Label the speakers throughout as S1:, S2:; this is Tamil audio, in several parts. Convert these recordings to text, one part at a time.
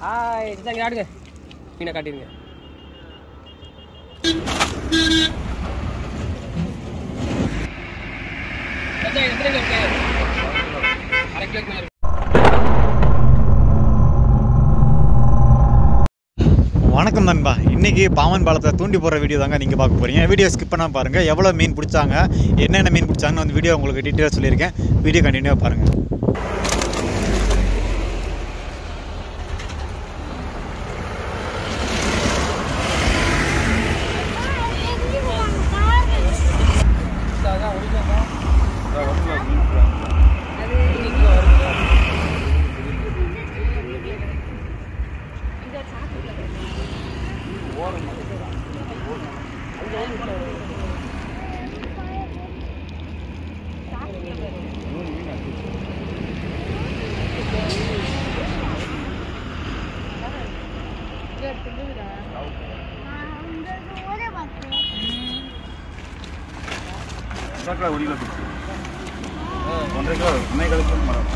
S1: ஹாய் இந்தாங்க ஆடுங்க மீனை காட்டிடுங்க மச்சான், எத்தனை கிலோ இருக்கு? அரை கிலோக்கு மேல இருக்கு.
S2: வணக்கம் நண்பா இன்னைக்கு பாமன் பாலத்தை தூண்டி போடுற வீடியோ தாங்க நீங்கள் பார்க்க போறீங்க வீடியோ ஸ்கிப் பண்ணாம பாருங்க எவ்வளோ மீன் பிடிச்சாங்க என்னென்ன மீன் பிடிச்சாங்கன்னு அந்த வீடியோ உங்களுக்கு டீட்டெயிலாக சொல்லியிருக்கேன் வீடியோ கண்டினியூவாக பாருங்க
S3: ஒரு கிலோ பிடிச்சி ஒன்றரை கிலோ ஒன்றே கிலோ மரம்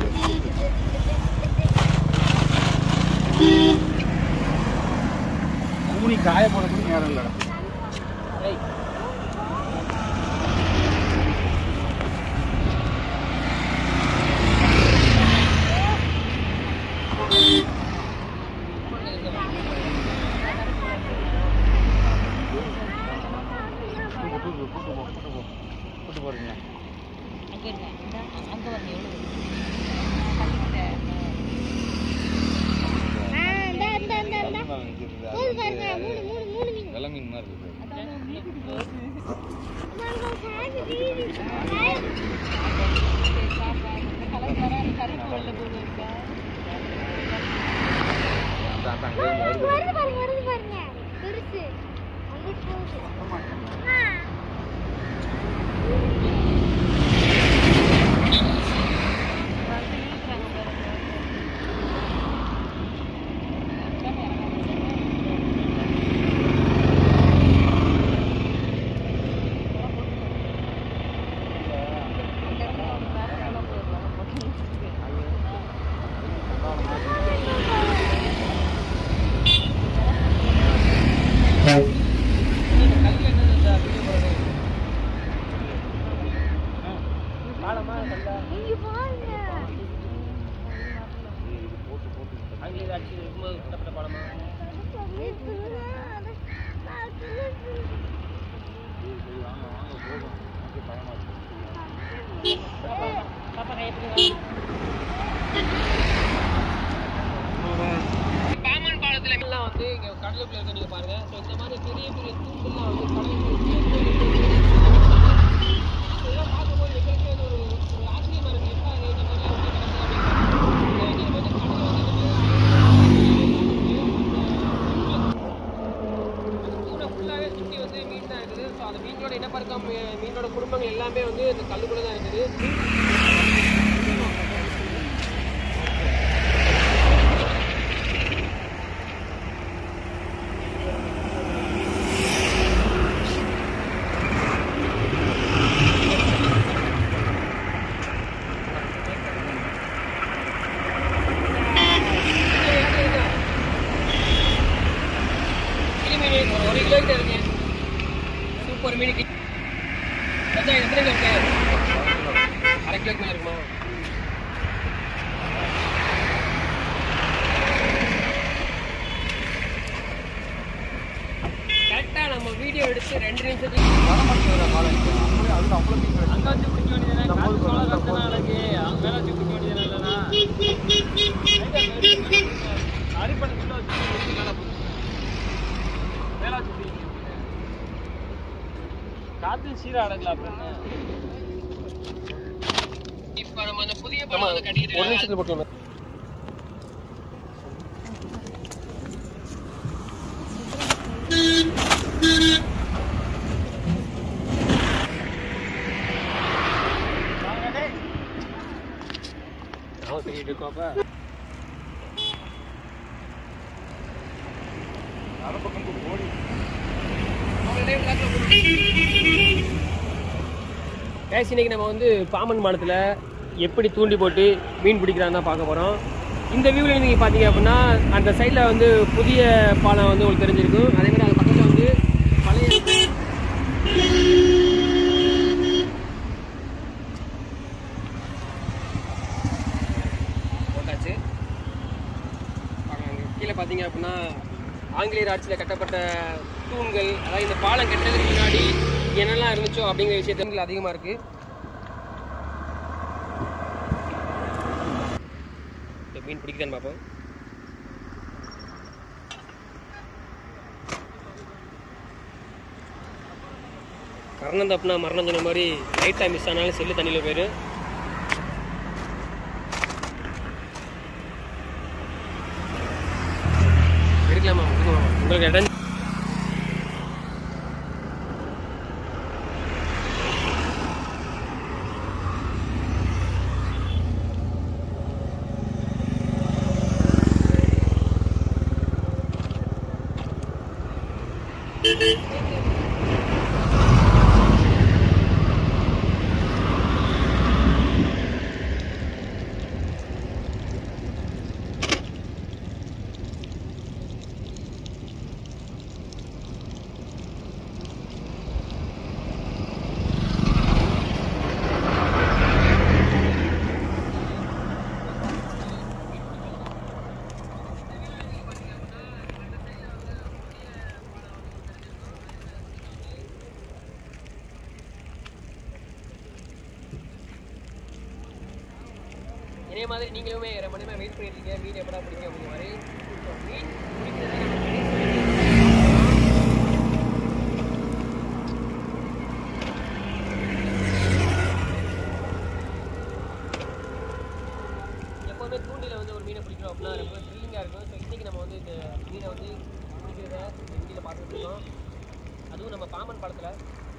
S3: கூனி காய போடுறதுக்கு நேரம் இல்லைடா
S1: ஏய்,
S3: கூட்டு கூட்டு கூட்டு போ கூட்டு போ கூட்டு போறீங்க வெள்ள மீன் மாதிரி இருக்கு
S4: வருது பாருங்க வருது பாருங்க பெருசு அங்கிட்டு போகுது ஆ.
S1: பாலமா, கல்லா?
S4: இங்க பாருங்க
S1: அங்கே இது அடிச்சு இருக்கும்போது கட்டப்பட்ட பாலமா? பாமன் பாலத்துல எல்லாம் வந்து இங்க கடலுக்குள்ள இருக்க நீங்க பாருங்க ஸோ இந்த மாதிரி பெரிய பெரிய தூண்கள்லாம் வந்து கடலுக்குள்ள இதெல்லாம் பார்க்கும்போது எங்களுக்கே இது ஒரு ஒரு ஆச்சரியமா இருக்கு எப்பா இது இந்த மாதிரிலாம் வந்து கிடக்கு அப்படின்னு ஃபுல்லாகவே சுற்றி வந்து மீன் தான் இருக்குது ஸோ அந்த மீனோட இனப்பெருக்கம் மீ- மீனோட குடும்பங்கள் எல்லாமே வந்து இந்த கல்லுக்குள்ள தான் இருக்குது கிளி மீன் ஒரு ஒரு கிலோ கிட்ட இருக்கு சூப்பர் மீன் கிளி. மச்சான், இது எத்தனை கிலோ இருக்கு அரை கிலோக்கு மேல இருக்குமா கரெக்டா நம்ம வீடியோ எடுத்து ரெண்டு நிமிஷத்துக்கு
S3: அது அவ்வளோ மீன் கிடைக்கும்.
S1: அங்க வச்சு பிடிக்க வேண்டியதானே காசு சோழ கஷ்டம் அழகு அங்க மேல வச்சு பிடிக்க வேண்டியதானே அரிப்பணத்துல வச்சு பிடிச்சு மேல பிடிச்சு மேல வச்சு பிடிக்க காத்து சீரா அடங்கல அப்புறம் இப்ப நம்ம அந்த புதிய படம் வந்து கட்டிக்கிட்டு ஒரு நிமிஷத்துல போட்டு அவன் சொல்லிட்டு இருக்கோம் அப்ப
S3: அரை பக்கம் கூட்டு ஓடி
S1: கேஸ் இன்னைக்கு நம்ம வந்து பாமன் மாடத்தில் எப்படி தூண்டி போட்டு மீன் பிடிக்கிறான்னு தான் பார்க்க போகிறோம் இந்த வியூவில் இருந்து நீங்கள் பார்த்தீங்க அப்படின்னா அந்த சைடில் வந்து புதிய பாலம் வந்து உங்களுக்கு தெரிஞ்சிருக்கும் அதே மாதிரி அது பக்கத்தில் வந்து பழைய போட்டாச்சு பார்க்கலாம். கீழே பார்த்தீங்க அப்படின்னா ஆங்கிலேயர் ஆட்சியில் கட்டப்பட்ட தூண்கள் அதாவது இந்த பாலம் கட்டுறதுக்கு முன்னாடி என்னெல்லாம் இருந்துச்சோ அப்படிங்கிற விஷயத்துல அதிகமாக இருக்குது இந்த மீன் பிடிக்குதான்னு பார்ப்போம் கரணம் தப்புனா மரணம் சொன்ன மாதிரி லைட்டாக மிஸ் ஆனாலும் செல்லு தண்ணியில் போயிடும் எடுக்கலாமா எடுக்கலாமா உங்களுக்கு இடம் இதே மாதிரி நீங்களுமே ரெண்டு மணி நேரம் வெயிட் பண்ணிருக்கீங்க மீன் எப்படா பிடிக்கும் அப்படிங்கிற மாதிரி So, மீன் பிடிக்கிறத நம்ம பேசி- எப்போதுமே தூண்டில வந்து ஒரு மீனை பிடிக்கிறோம் அப்படின்னா ரொம்ப த்ரில்லிங்காக இருக்கும் ஸோ இன்றைக்கி நம்ம வந்து இந்த மீனை வந்து பிடிக்கிறத வீடியோவில் பார்த்துட்டு இருக்கோம் அதுவும் நம்ம பாம்பன் பாலத்தில்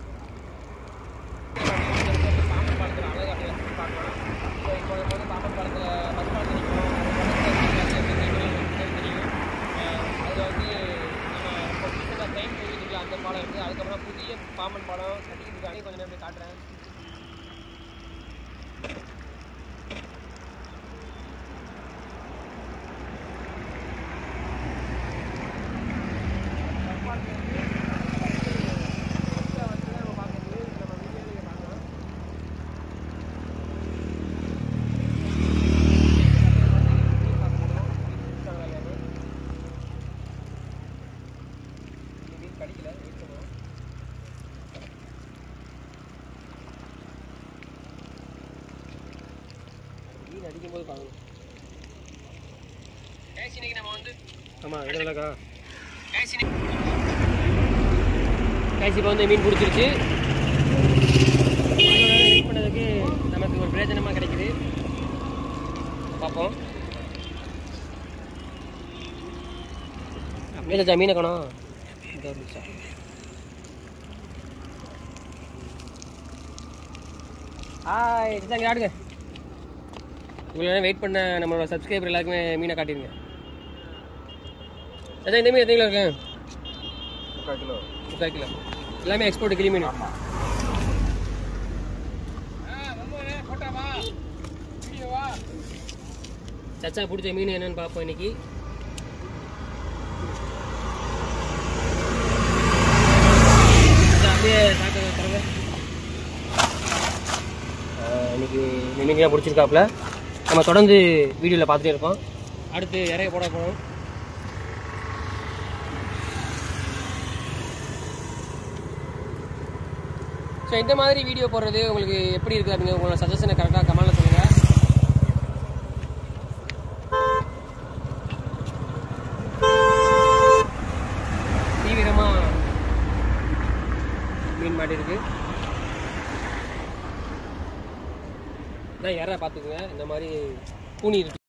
S1: பாம்பன் பாலத்தில் அழகாக அப்படியே சுற்றி பார்க்கலாம் ஸோ இப்போ நம்ம வந்து பாம்பன் பாலத்தில் பஸ் பாலத்தில் நிற்கிறோம் தெரியும் அதில் வந்து நம்ம இப்போ ரீசெண்டாக ட்ரெயின் போயிட்டு அந்த பாலம் இருக்குது அதுக்கப்புறம் புதிய பாம்பன் பாலம் கட்டிக்கிட்டு இருக்காங்க கொஞ்சம் நேரம் போய் காட்டுறேன் மீன் அடிக்கும்போது பார்க்கணும் ஆமாம் இடம்லக்கா கேசி இப்போ வந்து மீன் பிடிச்சிருச்சு வெயிட் பண்ணதுக்கு நமக்கு ஒரு பிரயோஜனமாக கிடைக்குது பார்ப்போம் அப்படியே சாச்சா மீனை காணோம் இதோ இருந்துச்சா. ஹாய் இதாங்க ஆடுங்க இவ்வளோ நேரம் வெயிட் பண்ண நம்மளோட சப்ஸ்கிரைபர் எல்லாருக்குமே மீனை காட்டிடுங்க அதான் இந்த மீன் எத்தனை கிலோ இருக்கு
S3: முக்கால் கிலோ
S1: முக்கால் கிலோ எல்லாமே எக்ஸ்போர்ட் கிளி மீன்
S3: ஆமாம்
S1: சச்சா பிடிச்ச மீன் என்னன்னு பார்ப்போம் இன்னைக்கு சச்சா, அப்படியே சாப்பிட்டு பாருங்க ஆஹ், இன்னைக்கு இந்த மீன் தான் பிடிச்சிருக்காப்புல நம்ம தொடர்ந்து வீடியோவில் பார்த்துட்டே இருக்கோம் அடுத்து இறைய போட போகிறோம் ஸோ இந்த மாதிரி வீடியோ போடுறது உங்களுக்கு எப்படி இருக்குது அப்படிங்க உங்களோட சஜஷனை கரெக்டாக கமெண்ட்டில் சொல்லுங்கள் தீவிரமா மீன் மாட்டிருக்கு நான் யாரா பார்த்துக்குங்க இந்த மாதிரி கூனி இருக்கு